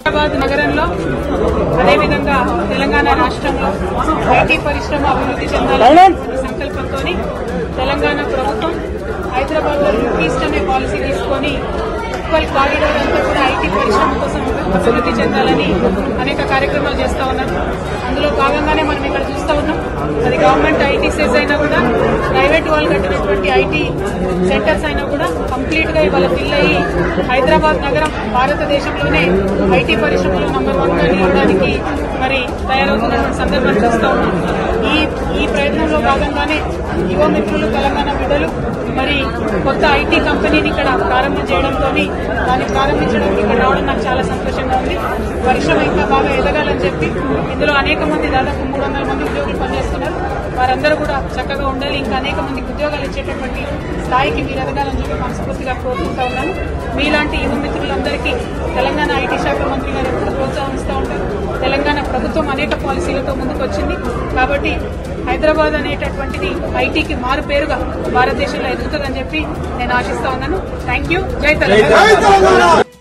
హైదరాబాద్ నగరంలో అదేవిధంగా తెలంగాణ రాష్ట్రంలో ఐటీ పరిశ్రమ అభివృద్ధి చెందాలనే సంకల్పంతో తెలంగాణ ప్రభుత్వం హైదరాబాద్ లో ఈస్ట్ అనే పాలసీ తీసుకొని ఉప్పల్ కారిడార్ అంతా కూడా ఐటీ పరిశ్రమ కోసం అభివృద్ధి చెందాలని అనేక కార్యక్రమాలు చేస్తా ఉన్నారు అందులో భాగంగానే మనం ఇక్కడ చూస్తా ఉన్నాం అది గవర్నమెంట్ ఐటీ సెస్ అయినా కూడా ప్రైవేట్ వాళ్ళు కట్టినటువంటి ఐటీ సెంటర్స్ అయినా కూడా కంప్లీట్ గా ఇవాళ ఫిల్ అయ్యి హైదరాబాద్ నగరం భారతదేశంలోనే ఐటీ పరిశ్రమలో నంబర్ వన్ గా నిలవడానికి మరి తయారవుతున్నటువంటి సందర్భాన్ని చూస్తా ఉన్నాం ఈ ఈ ప్రయత్నంలో భాగంగానే యువ మిత్రులు తెలంగాణ బిడ్డలు మరి కొత్త ఐటీ కంపెనీని ఇక్కడ ప్రారంభం చేయడంతో దాన్ని ప్రారంభించడానికి ఇక్కడ రావడం నాకు చాలా సంతోషంగా ఉంది పరిశ్రమ ఇంకా బాగా ఎదగాలని చెప్పి ఇందులో అనేక మంది దాదాపు మూడు వందల మంది ఉద్యోగులు పనిచేస్తున్నారు వారందరూ కూడా చక్కగా ఉండాలి ఇంకా అనేక మందికి ఉద్యోగాలు ఇచ్చేటటువంటి స్థాయికి మీరు ఎదగాలని చెప్పి మనస్ఫూర్తిగా కోరుకుంటా ఉన్నాను మీలాంటి యువ మిత్రులందరికీ తెలంగాణ ఐటీ శాఖ మంత్రి గారు ఎప్పుడు ప్రోత్సహిస్తూ ఉంటారు తెలంగాణ ప్రభుత్వం అనేక పాలసీలతో ముందుకు వచ్చింది కాబట్టి హైదరాబాద్ అనేటటువంటిది ఐటీకి మారు పేరుగా భారతదేశంలో ఎదుగుతుందని చెప్పి నేను ఆశిస్తా ఉన్నాను థ్యాంక్ యూ జై తెలంగాణ